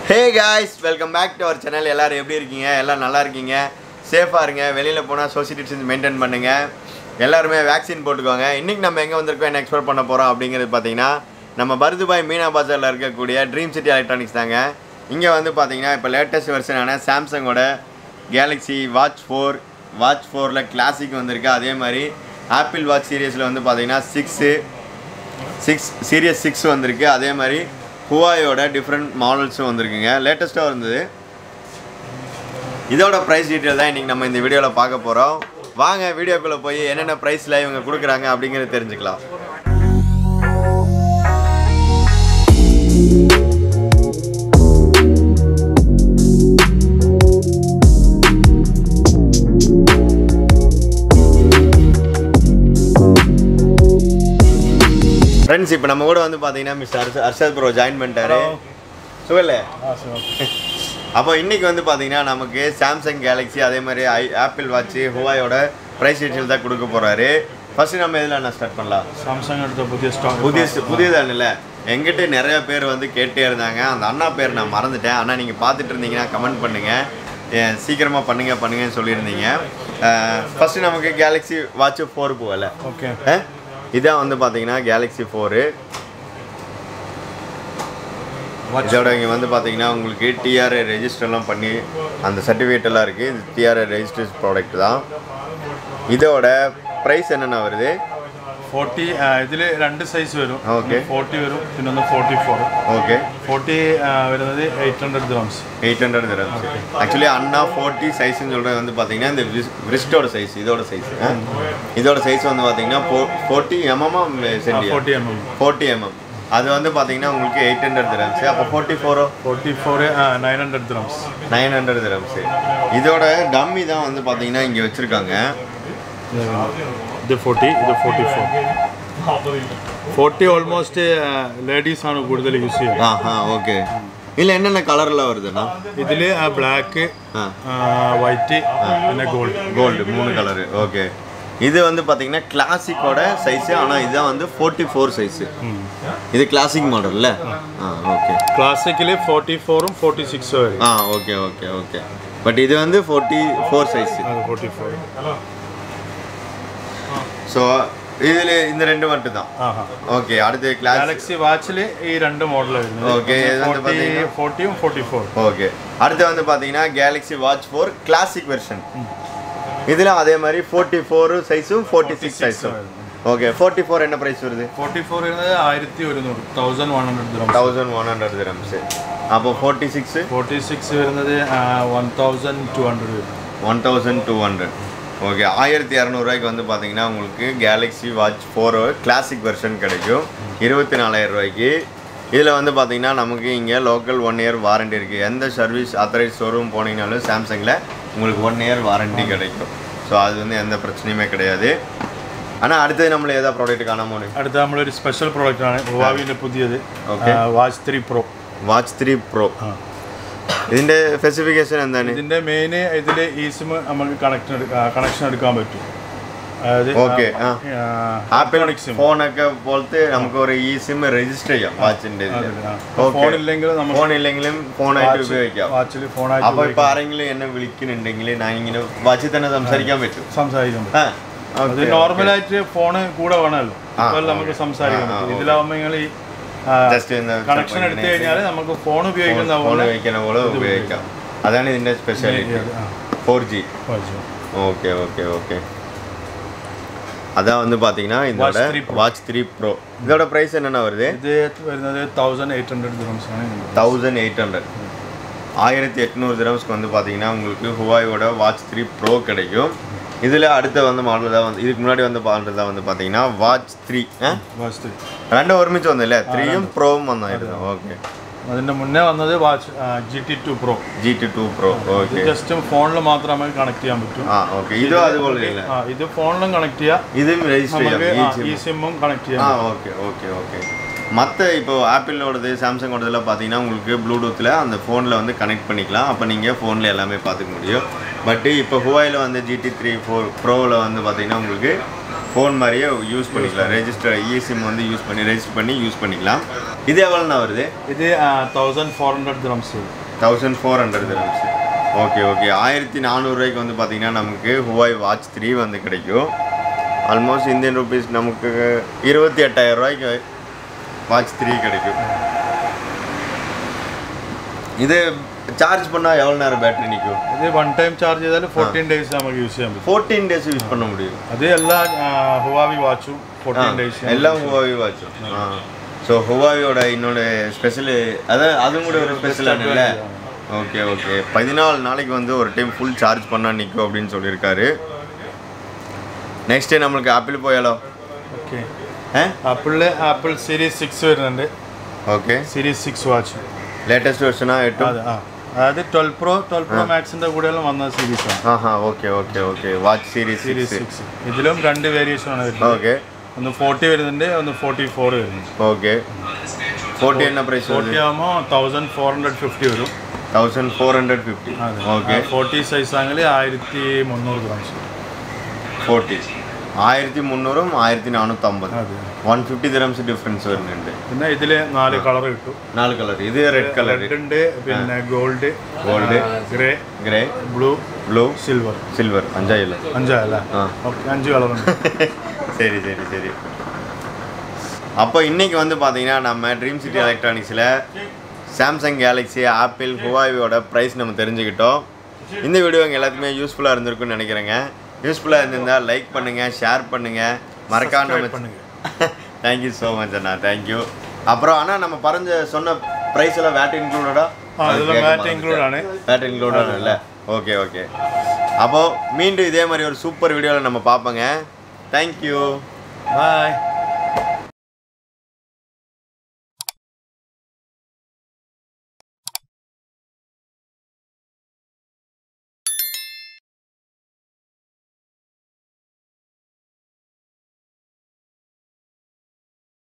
Hey guys welcome back to our channel எல்லாரும் எப்படி இருக்கீங்க எல்லாம் நல்லா இருக்கீங்க சேஃபாக இருங்க வெளியில் போனால் சோசியல் டிஸ்டன்ஸ் மெயின்டைன் பண்ணுங்க எல்லாருமே வேக்சின் போட்டுக்கோங்க இன்றைக்கி நம்ம எங்கே வந்திருக்கோம் என்ன எக்ஸ்ப்ளோர் பண்ண போகிறோம் அப்படிங்கிறது பார்த்தீங்கன்னா நம்ம பருதுபாய் மீனா பஜாரில் இருக்கக்கூடிய ட்ரீம் சிட்டி எலக்ட்ரானிக்ஸ் தாங்க இங்கே வந்து பார்த்தீங்கன்னா இப்போ லேட்டஸ்ட் வெர்ஷனான சாம்சங்கோட கேலக்ஸி வாட்ச் ஃபோர் வாட்ச் ஃபோரில் கிளாசிக் வந்திருக்கு அதே மாதிரி ஆப்பிள் வாட்ச் சீரியஸில் வந்து பார்த்தீங்கன்னா சிக்ஸு சிக்ஸ் சீரியஸ் சிக்ஸ் வந்திருக்கு அதே மாதிரி ஹுவாயோட டிஃப்ரெண்ட் மாடல்ஸும் வந்திருக்குங்க லேட்டஸ்ட்டாக இருந்தது இதோட ப்ரைஸ் டீட்டெயில் தான் இன்றைக்கி நம்ம இந்த வீடியோவில் பார்க்க போகிறோம் வாங்க வீடியோக்குள்ளே போய் என்னென்ன ப்ரைஸில் இவங்க கொடுக்குறாங்க அப்படிங்கிறத தெரிஞ்சுக்கலாம் ஃப்ரெண்ட்ஸ் இப்போ நம்ம கூட வந்து பார்த்தீங்கன்னா mister Arsh Arshad bro join பண்ணிட்டாரு சுகல்ல அப்போ இன்னைக்கு வந்து பார்த்தீங்கன்னா நமக்கு சாம்சங் கேலக்ஸி அதே மாதிரி ஐ ஆப்பிள் வாட்ச் ஹுவாயோட ப்ரைஸ் டீட்டெயில் தான் கொடுக்க போகிறாரு ஃபர்ஸ்ட் நம்ம இதில் என்ன ஸ்டார்ட் பண்ணலாம் சாம்சங் எடுத்த புதிய ஸ்டாக் புதிய புதியதானில்ல எங்கிட்ட நிறைய பேர் வந்து கேட்டே இருந்தாங்க அந்த அண்ணா பேர் நான் மறந்துட்டேன் ஆனால் நீங்கள் பார்த்துட்டு இருந்தீங்கன்னா கமெண்ட் பண்ணுங்கள் சீக்கிரமாக பண்ணுங்க பண்ணுங்கன்னு சொல்லியிருந்தீங்க ஃபஸ்ட்டு நமக்கு கேலக்ஸி வாட்ச் ஃபோர் போகல ஓகே இதான் வந்து பார்த்தீங்கன்னா கேலக்ஸி ஃபோரு இதோட இங்கே வந்து பார்த்தீங்கன்னா உங்களுக்கு டிஆர்ஐ ரெஜிஸ்டர்லாம் பண்ணி அந்த சர்டிஃபிகேட் எல்லாம் இருக்குது இது டிஆர்ஐ ரெஜிஸ்டர்ஸ் ப்ராடக்ட் தான் இதோட ப்ரைஸ் என்னென்ன வருது ഫോർട്ടി ഇതിൽ രണ്ട് സൈസ് വരും Okay. ഫോർട്ടി വരും പിന്നെ ഒന്ന് ഫോർട്ടി ഫോർ ஓகே ഫോർട്ടി വരുന്നത് eight hundred dirhams eight hundred dirhams actually அண்ணா ஃபோர்ட்டி சைஸ்ன்னு சொல்கிறது வந்து பார்த்தீங்கன்னா இந்த ரிஸ்டோட சைஸ் இதோட சைஸ் இதோட சைஸ் வந்து பார்த்தீங்கன்னா ஃபோர்ட்டி எம்எம்மா சென்டியா forty M M forty M M அது வந்து பார்த்தீங்கன்னா உங்களுக்கு எயிட் ஹண்ட்ரட் தரம்ஸ் அப்போ ஃபோர்ட்டி ஃபோரோ forty four nine hundred dirhams nine hundred dirhams இதோட டம்மி தான் வந்து பார்த்தீங்கன்னா இங்கே வச்சுருக்காங்க ഇത് ഫോർട്ടി ഇത് forty four forty almost ladies ആണ് കൂടുതൽ യൂസ് ചെയ്യുന്നത് ஆஹா ஓகே இல்லை என்னென்ன கலரில் வருதுண்ணா ഇതിൽ ബ്ലാക്ക് ஆ വൈറ്റ് പിന്നെ ഗോൾഡ് கோல்டு மூணு கலரு ஓகே இது வந்து பார்த்தீங்கன்னா கிளாசிக்கோட சைஸு ஆனால் இதுதான் வந்து ஃபோர்ட்டி ஃபோர் சைஸு இது கிளாசிக் மாடல்ல ஆ ஓகே ക്ലാസിക്കിൽ ഫോർട്ടി ഫോറും ഫോർട്ടി സിക്സും വരും ஆ ஓகே ஓகே ஓகே பட் இது வந்து ஃபோர்ட்டி ஃபோர் சைஸு അത് ഫോർട്ടി ഫോർ ஸோ இதில் இந்த ரெண்டு மட்டும் தான் ആ ഹാ ஓகே அடுத்து கிளாஸ் ഗാലക്സി വാച്ചിൽ ഈ രണ്ട് മോഡൽ വരുന്നത് Okay, ഇത് வந்து பாத்தீங்கன்னா- ഫോർട്ടിയും ഫോർട്ടി ഫോർ ஓகே அடுத்து வந்து பார்த்தீங்கன்னா Galaxy watch four classic version இதில் அதே மாதிரி ஃபோர்ட்டி ஃபோர் சைஸும் ஃபோர்ட்டி சிக்ஸ் சைஸும் ஓகே ஃபோர்ட்டி ஃபோர் என்ன ப்ரைஸ் வருது ഫോർട്ടി ഫോർ വരുന്നത് ആയിരത്തി ഒരുന്നൂറ് thousand one hundred dirham thousand one hundred grams அப்போ ஃபோர்ட்டி சிக்ஸு ഫോർട്ടി സിക്സ് വരുന്നത് വൺ തൗസൻഡ് ടു ഹൺഡ്രഡ് വരും one thousand two hundred okay ஆயிரத்தி இரநூறுவாய்க்கு வந்து பார்த்தீங்கன்னா உங்களுக்கு Galaxy watch four classic version கிடைக்கும் இருபத்தி நாலாயிரம் ரூபாய்க்கு இதில் வந்து பார்த்தீங்கன்னா நமக்கு இங்கே லோக்கல் ஒன் இயர் வாரண்டி இருக்குது எந்த சர்வீஸ் அத்தரைஸ் ஷோரூம் போனீங்கனாலும் சாம்சங்கில் உங்களுக்கு ஒன் இயர் வாரண்டி கிடைக்கும் ஸோ அது வந்து எந்த பிரச்சனையுமே கிடையாது ஆனால் அடுத்தது நம்மள ஏதாவது ப்ராடக்ட் காணாம അടുത്ത നമ്മളൊരു സ്പെഷ്യൽ പ്രോഡക്റ്റ് ആണ് ഹുവാവിന്റെ പുതിയത് Okay. Watch three pro watch three pro ഇതിൻ്റെ സ്പെസിഫിക്കേഷൻ എന്താണ് ഇതിന്റെ മെയിൻ ഇതിൽ ഈ സിം നമുക്ക് കണക്ഷൻ കണക്ഷൻ എടുക്കാൻ പറ്റും അതായത് Okay, ആ. ആപ്പിൾ ആപ്പിൾ സിം ഫോണൊക്കെ പോലത്തെ നമുക്ക് ഒരു ഈ സിം രജിസ്റ്റർ ചെയ്യാം വാച്ചിൻ്റെ ഇതിൽ ഫോൺ ഇല്ലെങ്കിൽ നമുക്ക് ഫോൺ ഇല്ലെങ്കിലും ഫോണായിട്ട് ഉപയോഗിക്കാം വാച്ചിൽ ഫോണായിട്ട് അപ്പൊ ഇപ്പൊ ആരെങ്കിലും എന്നെ വിളിക്കുന്നുണ്ടെങ്കിൽ ഞാൻ ഇങ്ങനെ വാച്ചിൽ തന്നെ സംസാരിക്കാൻ പറ്റും സംസാരിക്കാൻ പറ്റും ആ അത് okay, നോർമലായിട്ട് ഫോണ് കൂടെ വേണമല്ലോ ആ, അപ്പോൾ നമുക്ക് okay. സംസാരിക്കാൻ ആ, ആ, പറ്റും okay. ഇതിലാവുമ്പോൾ നിങ്ങൾ ഈ Just ഒന്ന് കണക്ഷൻ എടുത്തു കഴിഞ്ഞാൽ നമുക്ക് ഫോൺ ഉപയോഗിക്കുന്ന ഫോൺ പോലെ ഉപയോഗിക്കുന്ന പോലെ ഉപയോഗിക്കാം അതാണ് ഇതിന്റെ സ്പെഷ്യാലിറ്റി ആ, four G watch. Okay okay okay அதான் வந்து பார்த்தீங்கன்னா இதோட Watch 3 Pro. Watch three pro இதோட ப்ரைஸ் என்னென்ன வருது ഇത് വരുന്നത് തൗസൻഡ് എയ്റ്റ് ഹൺഡ്രഡ് ദ്രംസ് ആണ് ഇതിന്റെ. தௌசண்ட் எயிட் ஹண்ட்ரட் ஆயிரத்தி எட்நூறு திரம்ஸ்க்கு வந்து பார்த்தீங்கன்னா உங்களுக்கு ஹுவாயோட வாட்ச் த்ரீ ப்ரோ கிடைக்கும் இதில் அடுத்த வந்து மாடல் தான் வந்து இதுக்கு முன்னாடி வந்து மாடல் தான் வந்து பார்த்தீங்கன்னா வாட்ச் த்ரீ വാച്ച് ത്രീ ரெண்டும் ஒருமிச்சு வந்தല്ലേ த்ரீயும் ப்ரோவும் வந்தாയിരുന്നു ஓகே അതിന്റെ മുന്നേ വന്നത് watch G T two pro G T two pro okay just ഫോണിൽ മാത്രം നമുക്ക് കണക്ട് ചെയ്യാൻ പറ്റും ஆ ஓகே இதுவும் അതുപോലെ ഇല്ല ആ ഇത് ഫോണിലും കണക്ട് ചെയ്യാം இதுவும் ரெஜிஸ்டர் നമുക്ക് ചെയ്യാം ഈ സിമ്മും കണക്ട് ஆ ചെയ്യാം ஓகே ஓகே ஓகே மற்ற இப்போ ஆப்பிளோடது சாம்சங்கோடதுல பார்த்தீங்கன்னா உங்களுக்கு ப்ளூடூத்தில் அந்த ஃபோனில் வந்து கனெக்ட் பண்ணிக்கலாம் அப்போ நீங்கள் ஃபோனில் எல்லாமே பார்த்துக்க முடியும் பட்டு இப்போ ஹுவாயில் வந்து ஜிடி த்ரீ ஃபோர் ப்ரோவில் வந்து பார்த்தீங்கன்னா உங்களுக்கு ஃபோன் மாதிரியே யூஸ் பண்ணிக்கலாம் ரெஜிஸ்டர் இஎஸ்சிம் வந்து யூஸ் பண்ணி ரெஜிஸ்டர் பண்ணி யூஸ் பண்ணிக்கலாம் இது எவ்வளோண்ணா வருது இது thousand four hundred grams thousand four hundred இருந்துச்சு ஓகே ஓகே ஆயிரத்தி நானூறுரூவாய்க்கு வந்து பார்த்தீங்கன்னா நமக்கு ஹுவாய் வாட்ச் த்ரீ வந்து கிடைக்கும் ஆல்மோஸ்ட் இந்தியன் ருபீஸ் நமக்கு இருபத்தி எட்டாயிரம் ரூபாய்க்கு வாட்ச் த்ரீ கிடைக்கும் ഇത് ചാർജ് பண்ணால் எவ்வளோ நேரம் பேட்டரி நிற்கும் ഇത് വൺ ടൈം ചാർജ് ചെയ്താൽ ഫോർട്ടീൻ ഡേയ്സ് നമുക്ക് യൂസ് ചെയ്യാൻ പറ്റും ஃபோர்டீன் டேஸ் யூஸ் பண்ண முடியும் അത് എല്ലാ ഹുവാവി വാച്ചും ഫോർട്ടീൻ ഡേയ്സ് எல்லாம் ஹுவாவி வாட்சும் ஆ ஸோ ஹுவாவியோட இன்னொரு ஸ்பெஷல் அதான் அதுவும் கூட ஒரு ஸ்பெஷல் இல்ல ஓகே ஓகே பதினாலு நாளைக்கு வந்து ஒரு டைம் ஃபுல் சார்ஜ் பண்ணால் நிற்கும் அப்படின்னு சொல்லியிருக்காரு நெக்ஸ்ட்டு நம்மளுக்கு ஆப்பிள் போயாலோ ഓക്കെ ஆ ആപ്പിളില് ആപ്പിൾ സീരീസ് സിക്സ് വരുന്നുണ്ട് okay series six watch latest வெர்ஷனாக எட்டு അതെ ആ അതായത് ട്വൽവ് പ്രോ ട്വൽവ് പ്രോ മാക്സിന്റെ കൂടെയെല്ലാം വന്ന സീരീസ് ആണ് ஆஹா okay okay okay watch series series series six ഇതിലും രണ്ട് വേരിയേഷൻ ആണ് വരുന്നത് ஓகே ഒന്ന് ഫോർട്ടി വരുന്നുണ്ട് ഒന്ന് ഫോർട്ടി ഫോർ വരുന്നുണ്ട് ஓகே ஃபோர்ட்டி என்ன ப்ரைஸ் ഫോർട്ടി வருது ആകുമ്പോൾ തൗസൻഡ് ഫോർ ഹൺഡ്രഡ് ഫിഫ്റ്റി വരും thousand four hundred fifty okay forty size ആണെങ്കിൽ ആയിരത്തി മുന്നൂറ് ഗ്രാംസ് ஃபோர்ட்டி ஆயிரத்தி முந்நூறும் ஆயிரத்தி நானூற்றம்பது അതെ ஒன் ஃபிஃப்டி திரம்ஸ் டிஃப்ரென்ஸ் வருന്നുണ്ട് പിന്നെ ഇതില് നാല് കളർ കിട്ടും நாலு கலர் இது ரெட் கலர் റെഡ് ഉണ്ട് പിന്നെ gold gold grey grey blue blue silver silver அஞ்சாயிரம் അഞ്ചല്ലേ ആ ഓക്കെ അഞ്ച് കളർ ഉണ്ട് சரி சரி சரி அப்போ இன்னைக்கு வந்து பார்த்தீங்கன்னா நம்ம ட்ரீம் சிட்டி எலக்ட்ரானிக்ஸில் சாம்சங் கேலக்ஸி ஆப்பிள் ஹுவாவியோட ப்ரைஸ் நம்ம தெரிஞ்சுக்கிட்டோம் இந்த வீடியோ எங்கள் எல்லாத்துக்குமே யூஸ்ஃபுல்லாக இருந்திருக்கும்னு நினைக்கிறேங்க யூஸ்ஃபுல்லாக இருந்திருந்தால் லைக் பண்ணுங்கள் ஷேர் பண்ணுங்கள் மறக்காம Subscribe நம்ம பண்ணுங்க. தேங்க்யூ ஸோ மச் அண்ணா தேங்க்யூ அப்புறம் ஆனால் நம்ம பறஞ்ச சொன்ன ப்ரைஸ் எல்லாம் வேட் இன்க்ளூடடா ആ ഇതിൽ മാറ്റ് ഇൻക്ലൂഡ് ആണ് வேட் இன்க்ளூடட் இல்லை ஓகே ஓகே அப்போது மீண்டும் இதே மாதிரி ஒரு சூப்பர் வீடியோவில் நம்ம பார்ப்போங்க தேங்க்யூ ബൈ